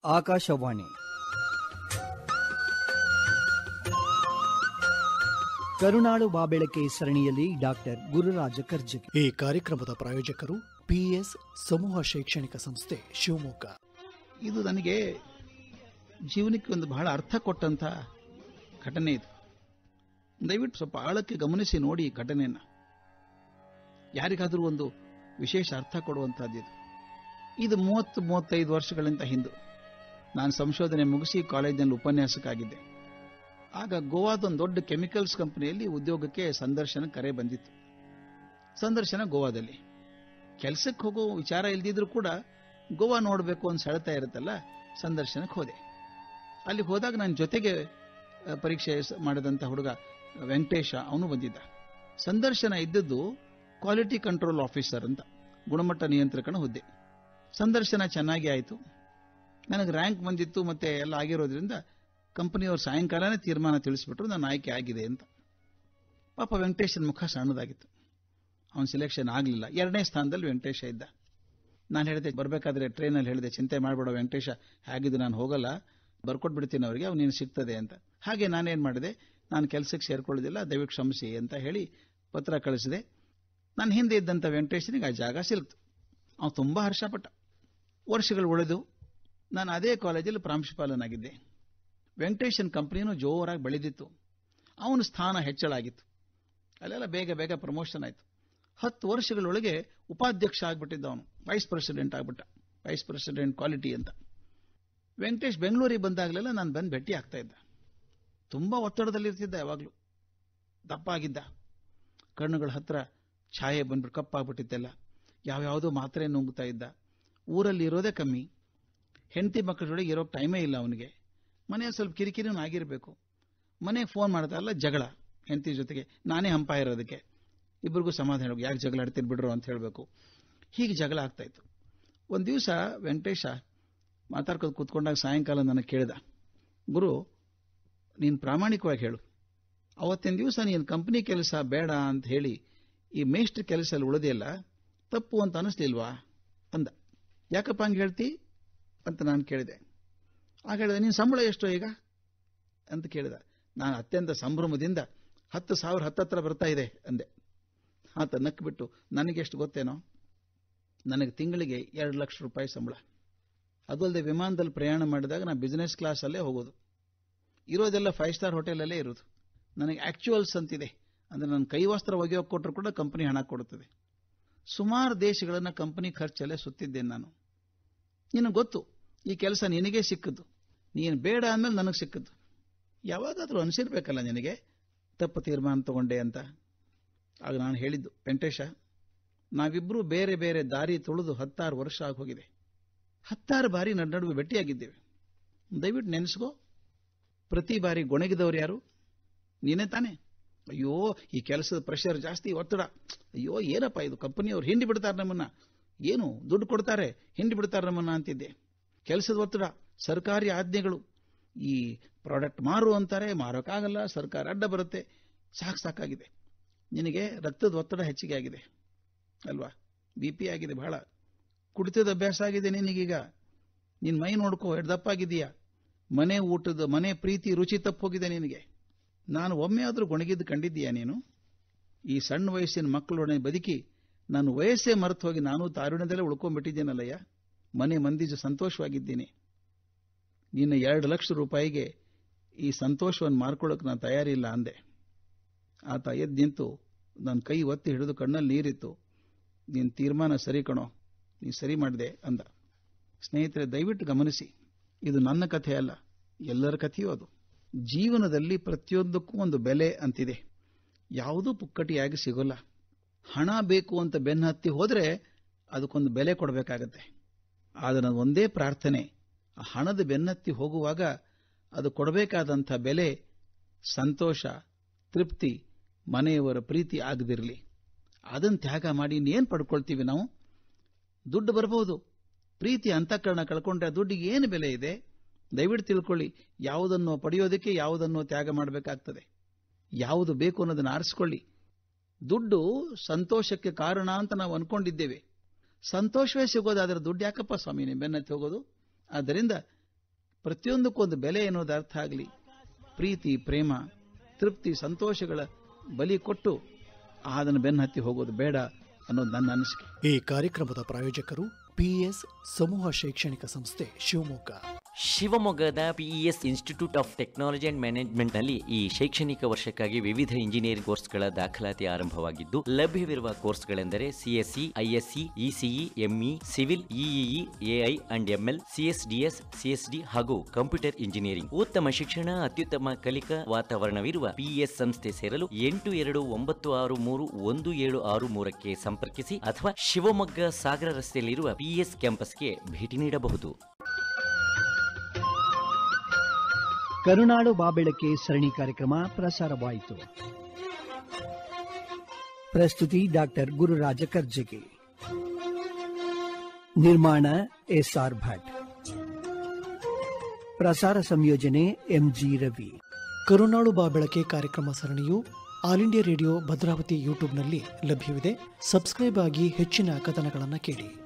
ಆಕಾಶವಾಣಿ ಕರುನಾಡು ಬಾಬೆಳಕೆ ಸರಣಿಯಲ್ಲಿ ಡಾಕ್ಟರ್ ಗುರುರಾಜ ಕರ್ಜಗಿ ಈ ಕಾರ್ಯಕ್ರಮದ ಪ್ರಾಯೋಜಕರು ಪಿಎಸ್ ಸಮೂಹ ಶೈಕ್ಷಣಿಕ ಸಂಸ್ಥೆ ಶಿವಮೊಗ್ಗ ಇದು ನನಗೆ ಜೀವನಕ್ಕೆ ಒಂದು ಬಹಳ ಅರ್ಥ ಕೊಟ್ಟಂತ ಘಟನೆ ಇದು ದಯವಿಟ್ಟು ಸ್ವಲ್ಪ ಆಳಕ್ಕೆ ಗಮನಿಸಿ ನೋಡಿ ಈ ಘಟನೆಯನ್ನ ಯಾರಿಗಾದರೂ ಒಂದು ವಿಶೇಷ ಅರ್ಥ ಕೊಡುವಂತಹದ್ದು ಇದು ಇದು ಮೂವತ್ತು ಮೂವತ್ತೈದು ವರ್ಷಗಳಿಂದ ಹಿಂದು ನಾನು ಸಂಶೋಧನೆ ಮುಗಿಸಿ ಕಾಲೇಜಿನಲ್ಲಿ ಉಪನ್ಯಾಸಕ್ಕಾಗಿದ್ದೆ ಆಗ ಗೋವಾದೊಂದು ದೊಡ್ಡ ಕೆಮಿಕಲ್ಸ್ ಕಂಪನಿಯಲ್ಲಿ ಉದ್ಯೋಗಕ್ಕೆ ಸಂದರ್ಶನ ಕರೆ ಬಂದಿತ್ತು ಸಂದರ್ಶನ ಗೋವಾದಲ್ಲಿ ಕೆಲಸಕ್ಕೆ ಹೋಗೋ ವಿಚಾರ ಇಲ್ದಿದ್ರು ಕೂಡ ಗೋವಾ ನೋಡಬೇಕು ಅಂತ ಸೆಳೆತಾ ಇರುತ್ತಲ್ಲ ಸಂದರ್ಶನಕ್ಕೆ ಹೋದೆ ಅಲ್ಲಿ ಹೋದಾಗ ನನ್ನ ಜೊತೆಗೆ ಆ, ಪರೀಕ್ಷೆ ಸ- ಮಾಡಿದಂಥ ಹುಡುಗ ವೆಂಕಟೇಶ ಅವನು ಬಂದಿದ್ದ ಸಂದರ್ಶನ ಇದ್ದದ್ದು ಕ್ವಾಲಿಟಿ ಕಂಟ್ರೋಲ್ ಆಫೀಸರ್ ಅಂತ ಗುಣಮಟ್ಟ ನಿಯಂತ್ರಕನ ಹುದ್ದೆ ಸಂದರ್ಶನ ಚೆನ್ನಾಗಿ ಆಯಿತು ನನಗೆ ರ್ಯಾಂಕ್ ಬಂದಿತ್ತು ಮತ್ತೆ ಎಲ್ಲ ಆಗಿರೋದ್ರಿಂದ ಕಂಪನಿಯವರು ಸಾಯಂಕಾಲನೇ ತೀರ್ಮಾನ ತಿಳಿಸ್ಬಿಟ್ರು ನಾನು ಆಯ್ಕೆ ಆಗಿದೆ ಅಂತ ಪಾಪ ವೆಂಕಟೇಶನ ಮುಖ ಸಣ್ಣದಾಗಿತ್ತು ಅವನ ಸೆಲೆಕ್ಷನ್ ಆಗಲಿಲ್ಲ ಎರಡನೇ ಸ್ಥಾನದಲ್ಲಿ ವೆಂಕಟೇಶ ಇದ್ದ ನಾನು ಹೇಳಿದೆ ಬರಬೇಕಾದ್ರೆ ಟ್ರೈನಲ್ಲಿ ಹೇಳಿದೆ ಚಿಂತೆ ಮಾಡಬೇಡ ವೆಂಕಟೇಶ ಹೇಗಿದ್ದು ನಾನು ಹೋಗಲ್ಲ ಬರ್ಕೊಟ್ಬಿಡ್ತೀನಿ ಅವರಿಗೆ ಅವ್ನು ನೀನು ಸಿಗ್ತದೆ ಅಂತ ಹಾಗೆ ನಾನೇನು ಮಾಡಿದೆ ನಾನು ಕೆಲಸಕ್ಕೆ ಸೇರ್ಕೊಳ್ಳೋದಿಲ್ಲ ದಯವಿಟ್ಟು ಕ್ಷಮಿಸಿ ಅಂತ ಹೇಳಿ ಪತ್ರ ಕಳಿಸಿದೆ ನನ್ನ ಹಿಂದೆ ಇದ್ದಂಥ ವೆಂಕಟೇಶನಿಗೆ ಆ ಜಾಗ ಸಿಲ್ತು ಅವನು ತುಂಬ ಹರ್ಷಪಟ್ಟ ವರ್ಷಗಳು ಉಳಿದು ನಾನು ಅದೇ ಕಾಲೇಜಲ್ಲಿ ಪ್ರಾಂಶುಪಾಲನಾಗಿದ್ದೆ ವೆಂಕಟೇಶನ್ ಕಂಪ್ನಿನೂ ಜೋರಾಗಿ ಬೆಳೆದಿತ್ತು ಅವನ ಸ್ಥಾನ ಹೆಚ್ಚಳ ಆಗಿತ್ತು ಅಲ್ಲೆಲ್ಲ ಬೇಗ ಬೇಗ ಪ್ರಮೋಷನ್ ಆಯಿತು ಹತ್ತು ವರ್ಷಗಳೊಳಗೆ ಉಪಾಧ್ಯಕ್ಷ ಆಗ್ಬಿಟ್ಟಿದ್ದ ಅವನು ವೈಸ್ ಪ್ರೆಸಿಡೆಂಟ್ ಆಗ್ಬಿಟ್ಟ ವೈಸ್ ಪ್ರೆಸಿಡೆಂಟ್ ಕ್ವಾಲಿಟಿ ಅಂತ ವೆಂಕಟೇಶ್ ಬೆಂಗಳೂರಿಗೆ ಬಂದಾಗಲೆಲ್ಲ ನಾನು ಬಂದು ಭೇಟಿ ಆಗ್ತಾ ಇದ್ದ ತುಂಬ ಒತ್ತಡದಲ್ಲಿರ್ತಿದ್ದ ಯಾವಾಗಲೂ ದಪ್ಪ ಆಗಿದ್ದ ಕಣ್ಣುಗಳ ಹತ್ರ ಛಾಯೆ ಬಂದ್ಬಿಟ್ಟು ಕಪ್ಪಾಗ್ಬಿಟ್ಟಿತ್ತೆಲ್ಲ ಯಾವ್ಯಾವುದೋ ಮಾತ್ರೆ ನುಂಗ್ತಾ ಇದ್ದ ಊರಲ್ಲಿ ಇರೋದೇ ಕಮ್ಮಿ ಹೆಂಡತಿ ಮಕ್ಕಳ ಜೊತೆಗೆ ಇರೋ ಟೈಮೇ ಇಲ್ಲ ಅವನಿಗೆ ಮನೆಯಲ್ಲಿ ಸ್ವಲ್ಪ ಕಿರಿಕಿರಿನೂ ಆಗಿರಬೇಕು ಮನೆಗೆ ಫೋನ್ ಮಾಡ್ತಾ ಇಲ್ಲ ಜಗಳ ಹೆಂಡತಿ ಜೊತೆಗೆ ನಾನೇ ಹಂಪ ಇರೋದಕ್ಕೆ ಇಬ್ಬರಿಗೂ ಸಮಾಧಾನ ಹೇಳಬೇಕು ಯಾಕೆ ಜಗಳ ಆಡ್ತೀರಿ ಬಿಡ್ರು ಅಂತ ಹೇಳಬೇಕು ಹೀಗೆ ಜಗಳ ಆಗ್ತಾ ಇತ್ತು ಒಂದು ದಿವಸ ವೆಂಕಟೇಶ ಮಾತಾಡ್ಕೊಂಡು ಕೂತ್ಕೊಂಡಾಗ ಸಾಯಂಕಾಲ ನನಗೆ ಕೇಳಿದ ಗುರು ನೀನು ಪ್ರಾಮಾಣಿಕವಾಗಿ ಹೇಳು ಅವತ್ತಿನ ದಿವಸ ನೀನು ಕಂಪನಿ ಕೆಲಸ ಬೇಡ ಅಂತ ಹೇಳಿ ಈ ಮೇಷ್ಟ್ರ ಕೆಲಸದಲ್ಲಿ ಉಳಿದೆಯಲ್ಲ ತಪ್ಪು ಅಂತ ಅನಿಸ್ಲಿಲ್ವಾ ಅಂದ ಯಾಕಪ್ಪ ಹಂಗೆ ಹೇಳ್ತಿ ಅಂತ ನಾನು ಕೇಳಿದೆ ಆಗ ಹೇಳಿದೆ ನೀನು ಸಂಬಳ ಎಷ್ಟು ಈಗ ಅಂತ ಕೇಳಿದ ನಾನು ಅತ್ಯಂತ ಸಂಭ್ರಮದಿಂದ ಹತ್ತು ಸಾವಿರ ಹತ್ತತ್ರ ಬರ್ತಾ ಇದೆ ಅಂದೆ ಆತ ನಕ್ಬಿಟ್ಟು ನನಗೆಷ್ಟು ಗೊತ್ತೇನೋ ನನಗೆ ತಿಂಗಳಿಗೆ ಎರಡು ಲಕ್ಷ ರೂಪಾಯಿ ಸಂಬಳ ಅದಲ್ಲದೆ ವಿಮಾನದಲ್ಲಿ ಪ್ರಯಾಣ ಮಾಡಿದಾಗ ನಾನು ಬಿಸ್ನೆಸ್ ಕ್ಲಾಸಲ್ಲೇ ಹೋಗೋದು ಇರೋದೆಲ್ಲ ಫೈವ್ ಸ್ಟಾರ್ ಹೋಟೆಲಲ್ಲೇ ಇರೋದು ನನಗೆ ಆಕ್ಚುಯಲ್ಸ್ ಅಂತಿದೆ ಅಂದರೆ ನನ್ನ ಕೈವಸ್ತ್ರ ಒಗೆಯೋಕೆ ಕೊಟ್ಟರು ಕೂಡ ಕಂಪನಿ ಹಣ ಕೊಡುತ್ತದೆ ಸುಮಾರು ದೇಶಗಳನ್ನು ಕಂಪನಿ ಖರ್ಚಲ್ಲೇ ಸುತ್ತಿದ್ದೇನೆ ನಾನು ನಿನಗೆ ಗೊತ್ತು ಈ ಕೆಲಸ ನಿನಗೆ ಸಿಕ್ಕದ್ದು ನೀನು ಬೇಡ ಅಂದಮೇಲೆ ನನಗೆ ಸಿಕ್ಕದ್ದು ಯಾವಾಗಾದರೂ ಅನಿಸಿರ್ಬೇಕಲ್ಲ ನಿನಗೆ ತಪ್ಪು ತೀರ್ಮಾನ ತಗೊಂಡೆ ಅಂತ ಆಗ ನಾನು ಹೇಳಿದ್ದು ವೆಂಕಟೇಶ ನಾವಿಬ್ಬರೂ ಬೇರೆ ಬೇರೆ ದಾರಿ ತುಳಿದು ಹತ್ತಾರು ವರ್ಷ ಆಗೋಗಿದೆ ಹತ್ತಾರು ಬಾರಿ ನನ್ನ ನಡುವೆ ಭೇಟಿಯಾಗಿದ್ದೇವೆ ದಯವಿಟ್ಟು ನೆನೆಸ್ಕೋ ಪ್ರತಿ ಬಾರಿ ಗೊಣಗಿದವರು ಯಾರು ನೀನೇ ತಾನೇ ಅಯ್ಯೋ ಈ ಕೆಲಸದ ಪ್ರೆಷರ್ ಜಾಸ್ತಿ ಒತ್ತಡ ಅಯ್ಯೋ ಏನಪ್ಪ ಇದು ಕಂಪನಿಯವ್ರು ಹಿಂಡಿ ಬಿಡ್ತಾರೆ ನಮ್ಮನ್ನ ಏನು ದುಡ್ಡು ಕೊಡ್ತಾರೆ ಹಿಂಡಿ ಬಿಡ್ತಾರೆ ನಮ್ಮನ್ನ ಅಂತಿದ್ದೆ ಕೆಲಸದ ಒತ್ತಡ ಸರ್ಕಾರಿ ಆಜ್ಞೆಗಳು ಈ ಪ್ರಾಡಕ್ಟ್ ಮಾರು ಅಂತಾರೆ ಮಾರೋಕ್ಕಾಗಲ್ಲ ಸರ್ಕಾರ ಅಡ್ಡ ಬರುತ್ತೆ ಸಾಕು ಸಾಕಾಗಿದೆ ನಿನಗೆ ರಕ್ತದ ಒತ್ತಡ ಹೆಚ್ಚಿಗೆ ಆಗಿದೆ ಅಲ್ವಾ ಬಿ ಪಿ ಆಗಿದೆ ಬಹಳ ಕುಡಿತದ ಅಭ್ಯಾಸ ಆಗಿದೆ ನಿನಗೀಗ ನಿನ್ನ ಮೈ ನೋಡ್ಕೋ ಎಷ್ಟು ದಪ್ಪಾಗಿದೆಯಾ ಮನೆ ಊಟದ ಮನೆ ಪ್ರೀತಿ ರುಚಿ ತಪ್ಪೋಗಿದೆ ನಿನಗೆ ನಾನು ಒಮ್ಮೆ ಆದರೂ ಗೊಣಗಿದ್ದು ಕಂಡಿದ್ದೀಯಾ ನೀನು ಈ ಸಣ್ಣ ವಯಸ್ಸಿನ ಮಕ್ಕಳೊಡನೆ ಬದುಕಿ ನಾನು ವಯಸ್ಸೇ ಮರೆತು ಹೋಗಿ ನಾನು ತಾರುಣ್ಯದಲ್ಲೇ ಉಳ್ಕೊಂಡ್ಬಿಟ್ಟಿದ್ದೇನಲ್ಲಯ್ಯ ಮನೆ ಮಂದಿ ಜೊ ಸಂತೋಷವಾಗಿದ್ದೀನಿ ನಿನ್ನ ಎರಡು ಲಕ್ಷ ರೂಪಾಯಿಗೆ ಈ ಸಂತೋಷವನ್ನು ಮಾರ್ಕೊಳ್ಳೋಕೆ ನಾನು ತಯಾರಿಲ್ಲ ಅಂದೆ ಆತ ಎದ್ದು ನಿಂತು ನನ್ನ ಕೈ ಒತ್ತಿ ಹಿಡಿದು ಕಣ್ಣಲ್ಲಿ ನೀರಿತ್ತು ನಿನ್ನ ತೀರ್ಮಾನ ಸರಿ ಕಣೋ ನೀನು ಸರಿ ಮಾಡಿದೆ ಅಂದ ಸ್ನೇಹಿತರೆ ದಯವಿಟ್ಟು ಗಮನಿಸಿ ಇದು ನನ್ನ ಕಥೆ ಅಲ್ಲ ಎಲ್ಲರ ಕಥೆಯೂ ಅದು ಜೀವನದಲ್ಲಿ ಪ್ರತಿಯೊಂದಕ್ಕೂ ಒಂದು ಬೆಲೆ ಅಂತಿದೆ ಯಾವುದೂ ಪುಕ್ಕಟಿಯಾಗಿ ಸಿಗೋಲ್ಲ ಹಣ ಬೇಕು ಅಂತ ಬೆನ್ನು ಹತ್ತಿ ಹೋದರೆ ಅದಕ್ಕೊಂದು ಬೆಲೆ ಕೊಡಬೇಕಾಗತ್ತೆ ಆದರೆ ನನ್ನ ಒಂದೇ ಪ್ರಾರ್ಥನೆ ಆ ಹಣದ ಬೆನ್ನತ್ತಿ ಹೋಗುವಾಗ ಅದು ಕೊಡಬೇಕಾದಂಥ ಬೆಲೆ ಸಂತೋಷ ತೃಪ್ತಿ ಮನೆಯವರ ಪ್ರೀತಿ ಆಗದಿರಲಿ ಅದನ್ನು ತ್ಯಾಗ ಮಾಡಿ ಇನ್ನೇನು ಪಡ್ಕೊಳ್ತೀವಿ ನಾವು ದುಡ್ಡು ಬರಬಹುದು ಪ್ರೀತಿ ಅಂತಃಕರಣ ಕಳ್ಕೊಂಡ್ರೆ ಆ ದುಡ್ಡಿಗೆ ಏನು ಬೆಲೆ ಇದೆ ದಯವಿಟ್ಟು ತಿಳ್ಕೊಳ್ಳಿ ಯಾವುದನ್ನು ಪಡೆಯೋದಕ್ಕೆ ಯಾವುದನ್ನು ತ್ಯಾಗ ಮಾಡಬೇಕಾಗ್ತದೆ ಯಾವುದು ಬೇಕು ಅನ್ನೋದನ್ನು ಆರಿಸ್ಕೊಳ್ಳಿ ದುಡ್ಡು ಸಂತೋಷಕ್ಕೆ ಕಾರಣ ಅಂತ ನಾವು ಅನ್ಕೊಂಡಿದ್ದೇವೆ ಸಂತೋಷವೇ ಸಿಗೋದಾದ್ರೆ ದುಡ್ಡು ಯಾಕಪ್ಪ ಸ್ವಾಮಿ ನೀವು ಬೆನ್ನತ್ತಿ ಹೋಗೋದು ಆದ್ದರಿಂದ ಪ್ರತಿಯೊಂದಕ್ಕೊಂದು ಬೆಲೆ ಎನ್ನುವುದು ಅರ್ಥ ಆಗಲಿ ಪ್ರೀತಿ ಪ್ರೇಮ ತೃಪ್ತಿ ಸಂತೋಷಗಳ ಬಲಿ ಕೊಟ್ಟು ಅದನ್ನು ಬೆನ್ನು ಹತ್ತಿ ಹೋಗೋದು ಬೇಡ ಅನ್ನೋದು ನನ್ನ ಅನಿಸಿಕೆ ಈ ಕಾರ್ಯಕ್ರಮದ ಪ್ರಾಯೋಜಕರು ಪಿಎಸ್ ಸಮೂಹ ಶೈಕ್ಷಣಿಕ ಸಂಸ್ಥೆ ಶಿವಮೊಗ್ಗ ಶಿವಮೊಗ್ಗದ PES institute of technology and management ನಲ್ಲಿ ಈ ಶೈಕ್ಷಣಿಕ ವರ್ಷಕ್ಕಾಗಿ ವಿವಿಧ ಇಂಜಿನಿಯರಿಂಗ್ ಕೋರ್ಸ್ಗಳ ದಾಖಲಾತಿ ಆರಂಭವಾಗಿದ್ದು ಲಭ್ಯವಿರುವ ಕೋರ್ಸ್ಗಳೆಂದರೆ CSC ISC ECE ME civil EEE AI and ML CSDS CSD ಹಾಗೂ ಕಂಪ್ಯೂಟರ್ ಇಂಜಿನಿಯರಿಂಗ್ ಉತ್ತಮ ಶಿಕ್ಷಣ ಅತ್ಯುತ್ತಮ ಕಲಿಕಾ ವಾತಾವರಣವಿರುವ ಪಿಇಎಸ್ ಸಂಸ್ಥೆ ಸೇರಲು ಎಂಟು ಎರಡು ಒಂಬತ್ತು ಆರು ಮೂರು ಒಂದು ಏಳು ಆರು ಮೂರಕ್ಕೆ ಸಂಪರ್ಕಿಸಿ ಅಥವಾ ಶಿವಮೊಗ್ಗ ಸಾಗರ ರಸ್ತೆಯಲ್ಲಿರುವ ಪಿಇಎಸ್ ಕ್ಯಾಂಪಸ್ಗೆ ಭೇಟಿ ನೀಡಬಹುದು ಕರುನಾಡು ಬಾಬೆಳಕೆ ಸರಣಿ ಕಾರ್ಯಕ್ರಮ ಪ್ರಸಾರವಾಯಿತು ಪ್ರಸ್ತುತಿ ಡಾಕ್ಟರ್ ಗುರುರಾಜ ಕರ್ಜಗಿ ನಿರ್ಮಾಣ ಎಸ್ಆರ್ ಭಟ್ ಪ್ರಸಾರ ಸಂಯೋಜನೆ ಎಂಜಿ ರವಿ ಕರುನಾಳು ಬಾ ಬೆಳಕೆ ಕಾರ್ಯಕ್ರಮ ಸರಣಿಯು ಆಲ್ ಇಂಡಿಯಾ ರೇಡಿಯೋ ಭದ್ರಾವತಿ ಯೂಟ್ಯೂಬ್ನಲ್ಲಿ ಲಭ್ಯವಿದೆ ಸಬ್ಸ್ಕ್ರೈಬ್ ಆಗಿ ಹೆಚ್ಚಿನ ಕಥನಗಳನ್ನು ಕೇಳಿ